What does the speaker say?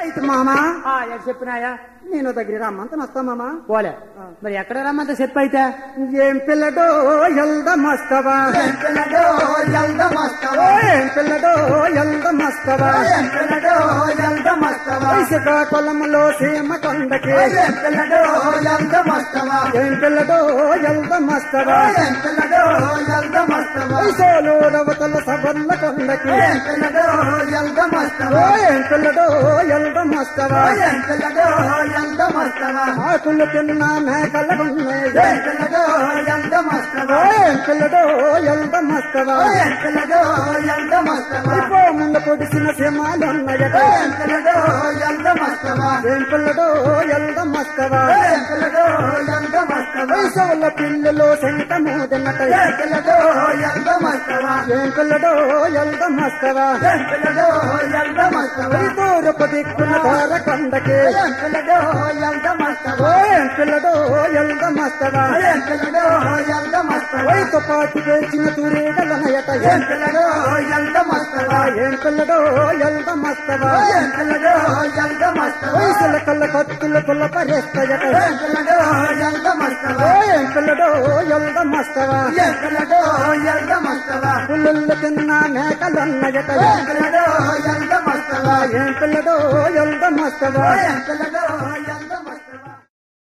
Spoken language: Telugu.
అయితే మామా ఆ, ఎటు చెప్పినాయా నేను దగ్గర రమ్మంత వస్తా మామా పోలే మరి ఎక్కడ రమ్మంత చెప్పు అయితే ఏం పిల్లడో ఎల్ద మస్తవా ఎంపిల్లడో ఎల్ద మస్తవా ఏం పిల్లడో ఎల్ద మస్తవా ఎంపిల్లడో ఎల్ద మస్తవా శ్రీకాకుళంలో సీమ కొండకి ఎంపిల్లడో ఎల్ద మస్తవా ఏం పిల్లడో ఎల్ద మస్తవా ఎంపిల్లడో ఎల్ద మస్తవా సోలూరవతల సబర్ల కొండకి ఎంపిల్లడో ఎల్ద మస్తవా ఏం పిల్లడో ఎల్ద మస్తవా ఎంపిల్లడో ఎల్ద మస్తవా ఆకులు తిన్న మేకల ఉన్నాయి ఎంపిల్లడో ఎల్ద మస్తవా ఏం పిల్లడో ఎల్ద మస్తవా ఎంపిల్లడో ఎల్ద మస్తవా ఇపో ముందు పొడిసిన సింహాలున్నాయట ఎంపిల్లడో ఎల్ద మస్తవా ఏం పిల్లడో ఎల్ద మస్తవా ఎంపిల్లడో ఎల్ద మస్తవా వయసుల పిల్లలు శంక మోదనట ఎంపిల్లడో ఎల్ద మస్తవా ఏం పిల్లడో ఎల్ద మస్తవా ఎంపిల్లడో ఎల్ద మస్తవా తూరపు దిక్కున తార కొండకి ఎంపిల్లడో ఎల్ద మస్తవా ఏం పిల్లడో ఎల్ద మస్తవా ఎంపిల్లడో ఎల్ద మస్తవా వయసు పాటు పేర్చిన తురేగలనయట ఎంపిల్లడో ఎల్ద మస్తవా ఏం పిల్లడో ఎల్ద మస్తవా ఎంపిల్లడో ఎల్ద మస్తవా వయసుల కళ్ళ కత్తుల కుల్ల పరేస్తాయట ఎంపిల్లడో ఎల్ద మస్తవా ఏం పిల్లడో ఎల్ద మస్తవా ఎంపిల్లడో ఎల్ద మస్తవా పుల్లు తిన్న మేకలున్నయట ఎంపిల్లడో ఎల్ద మస్తవా ఏం పిల్లడో ఎల్ద మస్తవా ఎంపిల్లడో